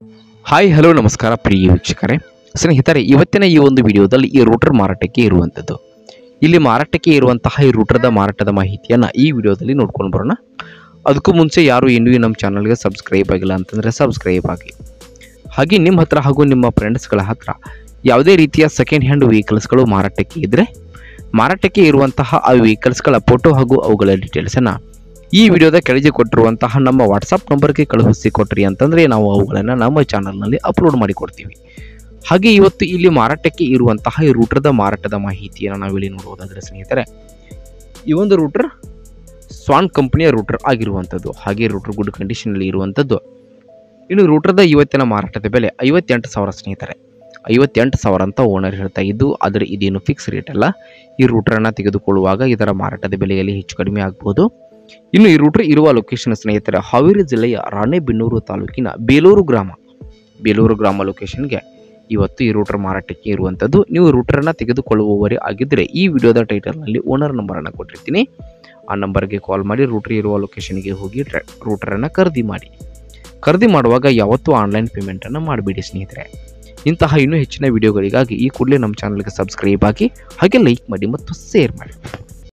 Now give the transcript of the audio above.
hi hello ನಮಸ್ಕಾರ ಪ್ರಿಯ ವೀಕ್ಷಕರೇ ಸ್ನೇಹಿತರೆ ಇವತ್ತಿನ ಈ ಒಂದು ವಿಡಿಯೋದಲ್ಲಿ ಈ ರೂಟರ್ ಮಾರಾಟಕ್ಕೆ ಇರುವಂಥದ್ದು ಇಲ್ಲಿ ಮಾರಾಟಕ್ಕೆ ಇರುವಂತಹ ಈ ರೂಟರ್ದ ಮಾರಾಟದ ಮಾಹಿತಿಯನ್ನು ಈ ವಿಡಿಯೋದಲ್ಲಿ ನೋಡ್ಕೊಂಡು ಬರೋಣ ಅದಕ್ಕೂ ಮುಂಚೆ ಯಾರು ಇನ್ನೂ ನಮ್ಮ ಚಾನಲ್ಗೆ ಸಬ್ಸ್ಕ್ರೈಬ್ ಆಗಿಲ್ಲ ಅಂತಂದರೆ ಸಬ್ಸ್ಕ್ರೈಬ್ ಆಗಿ ಹಾಗೆ ನಿಮ್ಮ ಹತ್ರ ಹಾಗೂ ನಿಮ್ಮ ಫ್ರೆಂಡ್ಸ್ಗಳ ಹತ್ರ ಯಾವುದೇ ರೀತಿಯ ಸೆಕೆಂಡ್ ಹ್ಯಾಂಡ್ ವೆಹಿಕಲ್ಸ್ಗಳು ಮಾರಾಟಕ್ಕೆ ಇದ್ದರೆ ಮಾರಾಟಕ್ಕೆ ಇರುವಂತಹ ಆ ವೆಹಿಕಲ್ಸ್ಗಳ ಫೋಟೋ ಹಾಗೂ ಅವುಗಳ ಡೀಟೇಲ್ಸನ್ನು ಈ ವಿಡಿಯೋದ ಕೆಳಗೆ ಕೊಟ್ಟಿರುವಂತಹ ನಮ್ಮ ವಾಟ್ಸಪ್ ನಂಬರ್ಗೆ ಕಳುಹಿಸಿ ಕೊಟ್ರಿ ಅಂತಂದರೆ ನಾವು ಅವುಗಳನ್ನು ನಮ್ಮ ಚಾನಲ್ನಲ್ಲಿ ಅಪ್ಲೋಡ್ ಮಾಡಿ ಕೊಡ್ತೀವಿ ಹಾಗೆ ಇವತ್ತು ಇಲ್ಲಿ ಮಾರಾಟಕ್ಕೆ ಇರುವಂತಹ ಈ ರೂಟರ್ದ ಮಾರಾಟದ ಮಾಹಿತಿಯನ್ನು ನಾವಿಲ್ಲಿ ನೋಡುವುದಾದರೆ ಸ್ನೇಹಿತರೆ ಈ ಒಂದು ರೂಟರ್ ಸ್ವಾನ್ ಕಂಪನಿಯ ರೂಟರ್ ಆಗಿರುವಂಥದ್ದು ಹಾಗೆ ರೂಟರ್ ಗುಡ್ ಕಂಡೀಷನಲ್ಲಿ ಇರುವಂಥದ್ದು ಇನ್ನು ರೂಟರ್ದ ಇವತ್ತಿನ ಮಾರಾಟದ ಬೆಲೆ ಐವತ್ತೆಂಟು ಸಾವಿರ ಸ್ನೇಹಿತರೆ ಐವತ್ತೆಂಟು ಸಾವಿರ ಅಂತ ಓನರ್ ಹೇಳ್ತಾ ಇದ್ದು ಆದರೆ ಇದೇನು ಫಿಕ್ಸ್ ರೇಟ್ ಅಲ್ಲ ಈ ರೂಟರನ್ನು ತೆಗೆದುಕೊಳ್ಳುವಾಗ ಇದರ ಮಾರಾಟದ ಬೆಲೆಯಲ್ಲಿ ಹೆಚ್ಚು ಕಡಿಮೆ ಆಗ್ಬೋದು ಇನ್ನು ಈ ರೂಟರ್ ಇರುವ ಲೊಕೇಶನ್ ಸ್ನೇಹಿತರೆ ಹಾವೇರಿ ಜಿಲ್ಲೆಯ ರಾಣೆಬೆನ್ನೂರು ತಾಲೂಕಿನ ಬೇಲೂರು ಗ್ರಾಮ ಬೇಲೂರು ಗ್ರಾಮ ಲೊಕೇಶನ್ಗೆ ಇವತ್ತು ಈ ರೂಟರ್ ಮಾರಾಟಕ್ಕೆ ಇರುವಂಥದ್ದು ನೀವು ರೂಟರನ್ನು ತೆಗೆದುಕೊಳ್ಳುವವರೇ ಆಗಿದ್ದರೆ ಈ ವಿಡಿಯೋದ ಟೈಟಲ್ನಲ್ಲಿ ಓನರ್ ನಂಬರನ್ನು ಕೊಟ್ಟಿರ್ತೀನಿ ಆ ನಂಬರ್ಗೆ ಕಾಲ್ ಮಾಡಿ ರೂಟರ್ ಇರುವ ಲೊಕೇಶನ್ಗೆ ಹೋಗಿ ಟ್ರ ರೂಟರನ್ನು ಖರೀದಿ ಮಾಡಿ ಖರೀದಿ ಮಾಡುವಾಗ ಯಾವತ್ತೂ ಆನ್ಲೈನ್ ಪೇಮೆಂಟನ್ನು ಮಾಡಬೇಡಿ ಸ್ನೇಹಿತರೆ ಇಂತಹ ಇನ್ನೂ ಹೆಚ್ಚಿನ ವಿಡಿಯೋಗಳಿಗಾಗಿ ಈ ಕೂಡಲೇ ನಮ್ಮ ಚಾನಲ್ಗೆ ಸಬ್ಸ್ಕ್ರೈಬ್ ಆಗಿ ಹಾಗೆ ಲೈಕ್ ಮಾಡಿ ಮತ್ತು ಶೇರ್ ಮಾಡಿ